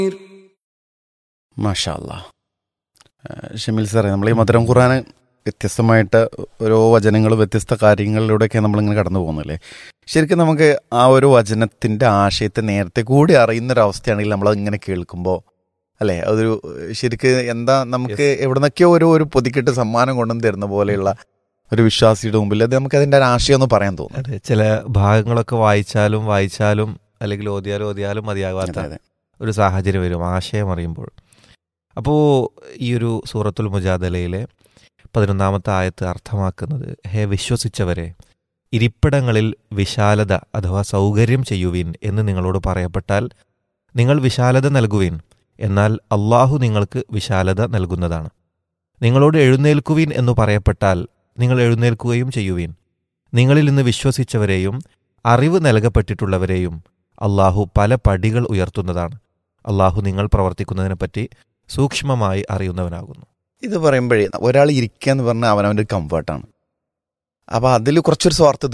മാഷാ അല്ലാ ഏഹ് ഷമീൽ സാറേ നമ്മൾ ഈ മധുരം ഖുറാന് വ്യത്യസ്തമായിട്ട് ഓരോ വചനങ്ങൾ വ്യത്യസ്ത കാര്യങ്ങളിലൂടെയൊക്കെ നമ്മളിങ്ങനെ കടന്നു പോകുന്നില്ലേ ശരിക്കും നമുക്ക് ആ ഒരു വചനത്തിന്റെ ആശയത്തെ നേരത്തെ കൂടി അറിയുന്നൊരവസ്ഥയാണെങ്കിൽ നമ്മൾ ഇങ്ങനെ കേൾക്കുമ്പോൾ അല്ലേ അതൊരു ശരിക്ക് എന്താ നമുക്ക് എവിടുന്നൊക്കെയോ ഒരു ഒരു പൊതിക്കിട്ട് സമ്മാനം കൊണ്ടുവന്ന് തരുന്ന പോലെയുള്ള ഒരു വിശ്വാസിയുടെ മുമ്പിൽ അത് നമുക്ക് അതിന്റെ ഒരു ആശയം ഒന്ന് പറയാൻ തോന്നും അതെ ചില ഭാഗങ്ങളൊക്കെ വായിച്ചാലും വായിച്ചാലും അല്ലെങ്കിൽ ഓതിയാലും ഓതിയാലും മതിയാകാത്ത അതെ അതെ ഒരു സാഹചര്യം വരും ആശയം അറിയുമ്പോൾ അപ്പോൾ ഈ ഒരു സൂറത്തുൽ മുജാദലയിലെ പതിനൊന്നാമത്തെ ആയത്ത് അർത്ഥമാക്കുന്നത് ഹേ വിശ്വസിച്ചവരെ ഇരിപ്പിടങ്ങളിൽ വിശാലത അഥവാ സൗകര്യം ചെയ്യുവിൻ എന്ന് നിങ്ങളോട് പറയപ്പെട്ടാൽ നിങ്ങൾ വിശാലത നൽകുവിൻ എന്നാൽ അള്ളാഹു നിങ്ങൾക്ക് വിശാലത നൽകുന്നതാണ് നിങ്ങളോട് എഴുന്നേൽക്കുവിൻ എന്ന് പറയപ്പെട്ടാൽ നിങ്ങൾ എഴുന്നേൽക്കുകയും ചെയ്യുവിൻ നിങ്ങളിൽ നിന്ന് വിശ്വസിച്ചവരെയും അറിവ് നൽകപ്പെട്ടിട്ടുള്ളവരെയും അള്ളാഹു പല പടികൾ ഉയർത്തുന്നതാണ് അള്ളാഹു നിങ്ങൾ പ്രവർത്തിക്കുന്നതിനെപ്പറ്റി സൂക്ഷ്മമായി അറിയുന്നവനാകുന്നു ഇത് പറയുമ്പോഴേ ഒരാൾ ഇരിക്കുക എന്ന് പറഞ്ഞാൽ അവനവൻ്റെ കംഫർട്ടാണ് അപ്പൊ അതിൽ കുറച്ചൊരു സ്വാർത്ഥത